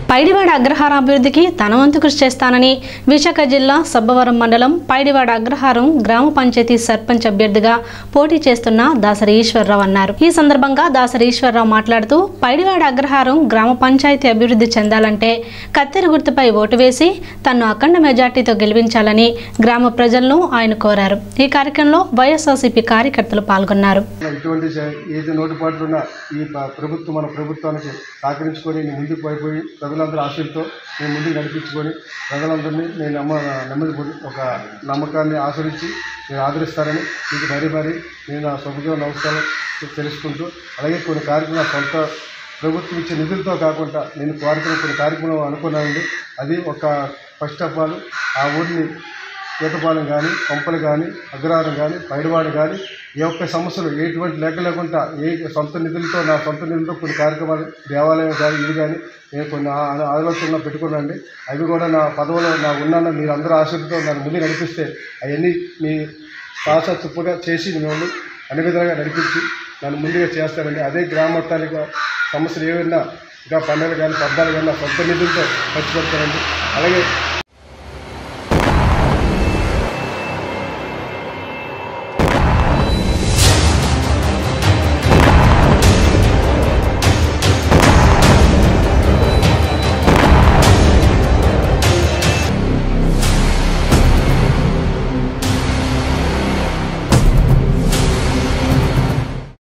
పైడివాడ అగ్రహారం అభివృద్ధికి తన వంతు కృషి చేస్తానని విశాఖ జిల్లా సబ్బవరం మండలం పైడివాడ అగ్రహారం గ్రామ పంచాయతీ సర్పంచ్ అభ్యర్థిగా పోటీ చేస్తున్న దాసరి ఈశ్వరరావు అన్నారు ఈ సందర్భంగా దాసరి ఈశ్వరరావు మాట్లాడుతూ పైడివాడ అగ్రహారం గ్రామ పంచాయతీ అభివృద్ధి చెందాలంటే కత్తెర గుర్తుపై ఓటు వేసి తన్ను అఖండ మెజార్టీతో గెలిపించాలని గ్రామ ప్రజలను ఆయన కోరారు ఈ కార్యక్రమంలో వైఎస్ఆర్సీపీ కార్యకర్తలు పాల్గొన్నారు ఇటువంటి స- ఏది లోటుపాట్లున్న ఈ ప- ప్రభుత్వం మన ప్రభుత్వానికి సహకరించుకొని నేను ముందుకు పడిపోయి ప్రజలందరూ ఆశలతో నేను ముందుకు నడిపించుకొని ప్రజలందరినీ నేను నమ్మ నెమ్మది పొంది- ఒక నమ్మకాన్ని ఆచరించి నేను ఆదరిస్తారని మీకు మరీ మరీ నేను నా శుభజీవ నమస్కారం తెలుసుకుంటూ అలాగే కొన్ని కార్యక్రమాలు సొంత ప్రభుత్వం ఇచ్చే నిధులతో కాకుండా నేను కోరుకున్న కొన్ని కార్యక్రమాలు అనుకున్నానండి అది ఒక ఫస్ట్ ఆఫ్ ఆల్ ఆ ఊరిని ఈతపాలెం కానీ కొంపలు కానీ అగ్రహారం కానీ పైడివాడు కానీ ఏ ఒక్క సమస్యలు ఎటువంటి లెక్క లేకుండా ఏ సొంత నిధులతో నా సొంత నిధులతో కొన్ని కార్యక్రమాలు దేవాలయం కానీ ఇది కానీ నేను కొన్ని ఆ- ఆలోచనలో పెట్టుకున్నాండి అవి కూడా నా పదవిలో నా ఉన్నాను మీరు అందరూ ఆశతో నన్ను ముందు నడిపిస్తే అవన్నీ మీ తుప్పుగా చేసి మిమ్మల్ని అన్ని విధాలుగా నడిపించి నన్ను ముందుగా చేస్తానండి అదే గ్రామ మొత్తానికి సమస్యలు ఏమైనా ఇంకా పండుగలు కానీ పద్దాలు కానీ నా సొంత నిధులతో ఖర్చు పెడతానండి అలాగే